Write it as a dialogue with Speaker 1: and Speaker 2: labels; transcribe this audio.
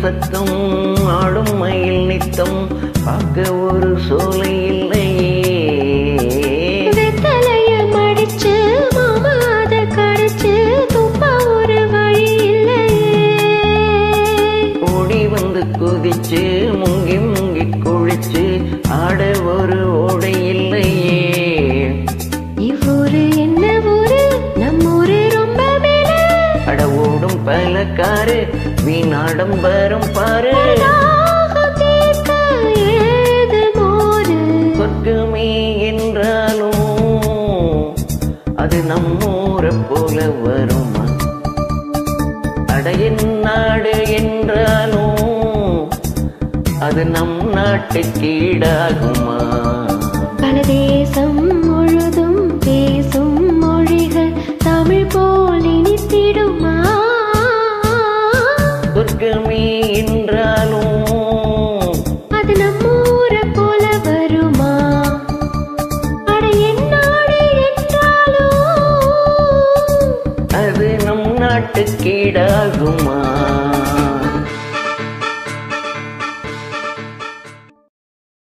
Speaker 1: சத்தம் ஆடும் மயில் நித்தம் பார்க்க ஒரு சோலை இல்லையே
Speaker 2: வெத்தலைய மடிச்சு மாமா அத கடிச்சு துப்ப ஒரு வழி இல்லையே
Speaker 1: ஓடி வந்து குதிச்சு முங்கி முங்கி குளிச்சு ஆட ஒரு ஓடை இல்லையே
Speaker 2: இவ்வூரு என்ன ஊரு நம்ம ஊரு ரொம்ப மேல
Speaker 1: அட ஓடும் பலக்காரு வீணாடம்பரம் பாரு
Speaker 2: தாகம் தீர்க்க ஏது மோரு
Speaker 1: சொர்க்கமே என்றாலும் அது நம்மூரை போல வருமா அடையின் நாடு என்றாலும் அது நம் நாட்டுக்கு ஈடாகுமா
Speaker 2: பல தேசம் முழுதும் பேசும் மொழிகள் தமிழ் போல் இனித்திடுமா
Speaker 1: சொர்க்கமே என்றாலும்
Speaker 2: அது நம்ம ஊரை போல வருமா அட என்னாடு என்றாலும்
Speaker 1: அது நம் நாட்டுக்கு ஈடாகுமா